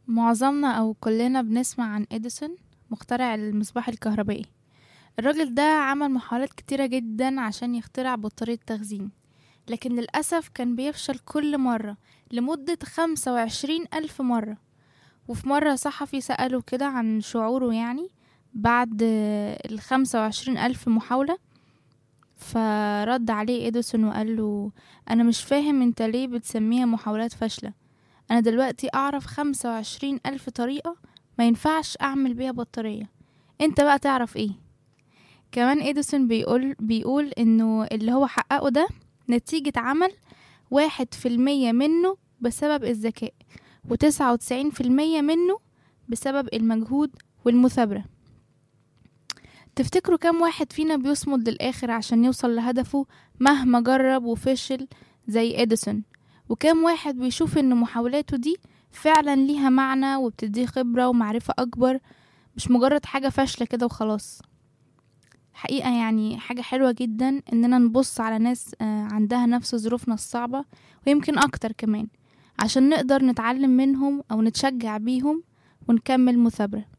معظمنا أو كلنا بنسمع عن إديسون مخترع المصباح الكهربائي الراجل ده عمل محاولات كتيرة جدا عشان يخترع بطارية تخزين لكن للأسف كان بيفشل كل مرة لمدة خمسة وعشرين ألف مرة وفي مرة صحفي سأله كده عن شعوره يعني بعد الخمسة وعشرين ألف محاولة فرد عليه إديسون وقال له أنا مش فاهم أنت ليه بتسميها محاولات فاشلة أنا دلوقتي أعرف خمسة وعشرين ألف طريقة ما ينفعش أعمل بيها بطارية أنت بقى تعرف إيه كمان إديسون بيقول بيقول إنه اللي هو حققه ده نتيجة عمل واحد في المية منه بسبب الذكاء وتسعة وتسعين في المية منه بسبب المجهود والمثابرة تفتكروا كم واحد فينا بيصمد للآخر عشان يوصل لهدفه مهما جرب وفشل زي إديسون وكم واحد بيشوف إن محاولاته دي فعلا ليها معنى وبتديه خبرة ومعرفة أكبر مش مجرد حاجة فاشلة كده وخلاص حقيقة يعني حاجة حلوة جدا إننا نبص على ناس عندها نفس ظروفنا الصعبة ويمكن أكتر كمان عشان نقدر نتعلم منهم أو نتشجع بيهم ونكمل مثابرة